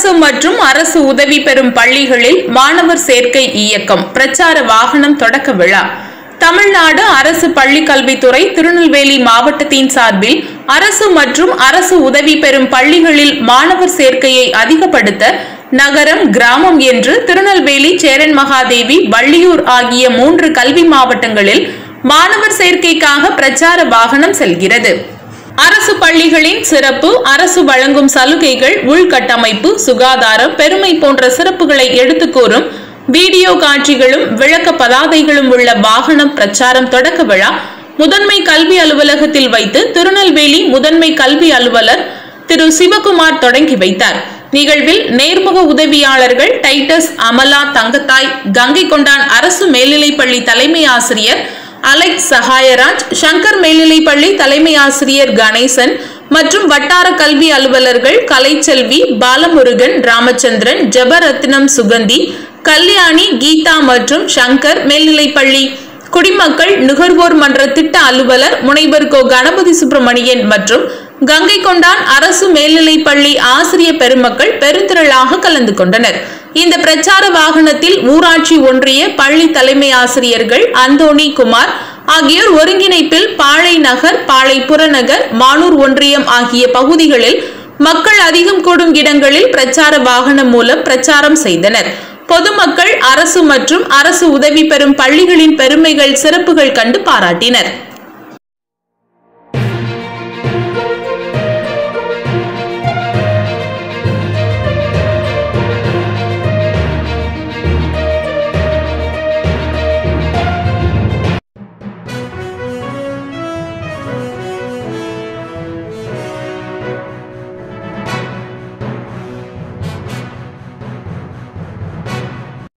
அரசு மற்றும் அரசு உதவி பெறும் பள்ளிகளில் மாணவர் சேர்க்கை இயக்கம் பிரச்சார வாகனம் தொடக்க விழா தமிழ்நாடு அரசு பள்ளிக் கல்வித்துறை திருநெல்வேலி மாவட்டத்தின் சார்பில் அரசு மற்றும் அரசு உதவி பெறும் பள்ளிகளில் மாணவர் சேர்க்கையை அதிகப்படுத்த நகரம் கிராமம் என்று திருநெல்வேலி சேரன் மகாதேவி வள்ளியூர் ஆகிய மூன்று கல்வி மாவட்டங்களில் மாணவர் சேர்க்கைக்காக பிரச்சார வாகனம் செல்கிறது அரசு பள்ளிகளின் சிறப்பு அரசு வழங்கும் சலுகைகள் உள்கட்டமைப்பு சுகாதாரம் பெருமை போன்ற சிறப்புகளை எடுத்துக் கூறும் வீடியோ காட்சிகளும் விளக்க பதாதைகளும் உள்ள வாகனம் பிரச்சாரம் தொடக்க விழா முதன்மை கல்வி அலுவலகத்தில் வைத்து திருநெல்வேலி முதன்மை கல்வி அலுவலர் திரு சிவகுமார் தொடங்கி வைத்தார் நிகழ்வில் நேர்முக உதவியாளர்கள் டைட்டஸ் அமலா தங்கத்தாய் கங்கை கொண்டான் அரசு மேல்நிலைப்பள்ளி தலைமை ஆசிரியர் அலெக்ஸ் சகாயராஜ் சங்கர் மேல்நிலைப்பள்ளி தலைமை ஆசிரியர் கணேசன் மற்றும் வட்டார கல்வி அலுவலர்கள் கலைச்செல்வி பாலமுருகன் ராமச்சந்திரன் ஜெபரத்னம் சுகந்தி கல்யாணி கீதா மற்றும் சங்கர் மேல்நிலைப்பள்ளி குடிமக்கள் நுகர்வோர் மன்ற திட்ட அலுவலர் முனைவர் கோ கணபதி சுப்பிரமணியன் மற்றும் கங்கை கொண்டான் அரசு மேல்நிலைப்பள்ளி ஆசிரிய பெருமக்கள் பெருந்திரளாக கலந்து கொண்டனர் இந்த பிரச்சார வாகனத்தில் ஊராட்சி ஒன்றிய பள்ளி தலைமை ஆசிரியர்கள் அந்தோணி குமார் ஆகியோர் ஒருங்கிணைப்பில் பாளை நகர் பாளை புறநகர் மானூர் ஒன்றியம் ஆகிய பகுதிகளில் மக்கள் அதிகம் கூடும் இடங்களில் பிரச்சார வாகனம் மூலம் பிரச்சாரம் செய்தனர் பொதுமக்கள் அரசு மற்றும் அரசு உதவி பெறும் பள்ளிகளின் பெருமைகள் சிறப்புகள் கண்டு பாராட்டினர்